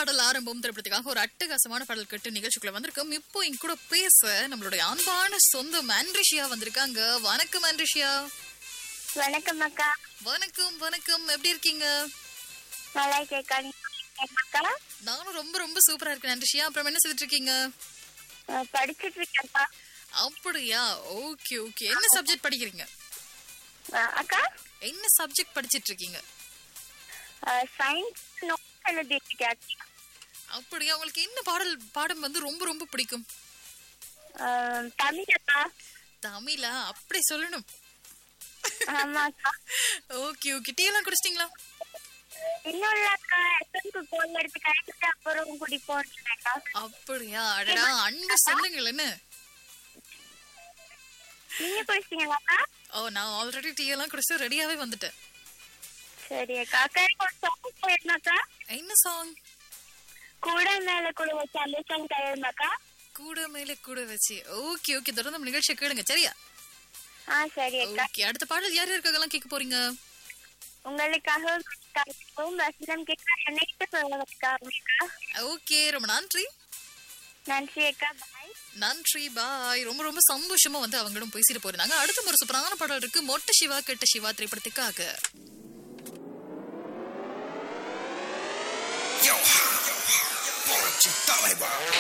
ஆடல் ஆரம்பம் திரைப்படத்துக்காக ஒரு அட்டகாசமான பாடல் கேட்டு நிகழ்ச்சிக்குள்ள வந்திருக்கோம் இப்போ என் கூட பேச நம்மளுடைய அன்பான சொந்த ஆண்ட்ரிஷியா வந்திருக்காங்க வணக்கம் ஆண்ட்ரிஷியா வணக்கம் அக்கா வணக்கம் வணக்கம் எப்படி இருக்கீங்க நல்லா கேக்கா அக்கா நானும் ரொம்ப ரொம்ப சூப்பரா இருக்கேன் ஆண்ட்ரிஷியா அப்புறம் என்ன செய்துட்டு இருக்கீங்க அஹ் படிச்சிட்டு இருக்கேன்ப்பா அப்படியா ஓகே ஓகே என்ன சப்ஜெக்ட் படிக்கிறீங்க அஹ் அக்கா என்ன சப்ஜெக்ட் படிச்சிட்டு இருக்கீங்க சயின்ஸ் நோட்ஸ் எழுதிட்டு இருக்கேன் அப்படியா உங்களுக்கு என்ன பாடல் பாடம் வந்து ரொம்ப ரொம்ப பிடிக்கும் அஹ் தமிழ் அக்கா தமிழா அப்படி சொல்லணும் ஆமா அக்கா ஓகே ஓகே டீ எல்லாம் குடிச்சிட்டீங்களா இன்னும் இல்ல அக்கா எஸ்எம்க்கு போன் எடுத்து கிடைச்சிட்டு அப்புறம் குடிப்போம் அக்கா அப்படியா அடடா அன்பு சொல்லுங்கள் என்ன நீங்க குடிச்சிட்டீங்களா அக்கா ஓ நான் ஆல்ரெடி டீ எல்லாம் குடிச்சு ரெடியாவே வந்துட்டேன் சரி அக்கா அக்கா எனக்கு ஒரு சாங் போயிருந்தோம் அக்கா என்ன சாங் கூட மேல கூட வச்சு அந்த சாங் தயாரிமாக்கா கூட மேலே கூட வச்சு ஓகே ஓகே தொடர்ந்து நம்ம நிகழ்ச்சியை கேளுங்க சரியா ஆ சரி அக்கா ஓகே அடுத்த பாடல் யார் யாருக்காகலாம் கேட்க போறீங்க உங்களுக்காக வசனம் கேட்க என்னைக்கு சொல்லுங்க அக்கா ஓகே ரொம்ப நன்றி நன்றி அக்கா பாய் நன்றி பாய் ரொம்ப ரொம்ப சந்தோஷமா வந்து அவங்களும் பேசிட்டு போயிருந்தாங்க அடுத்த ஒரு சூப்பரான பாடல் இருக்கு மொட்டை சிவா கெட்ட சிவா திரைப்படத்துக்காக Yo, ha, புரட்சி தலைவர்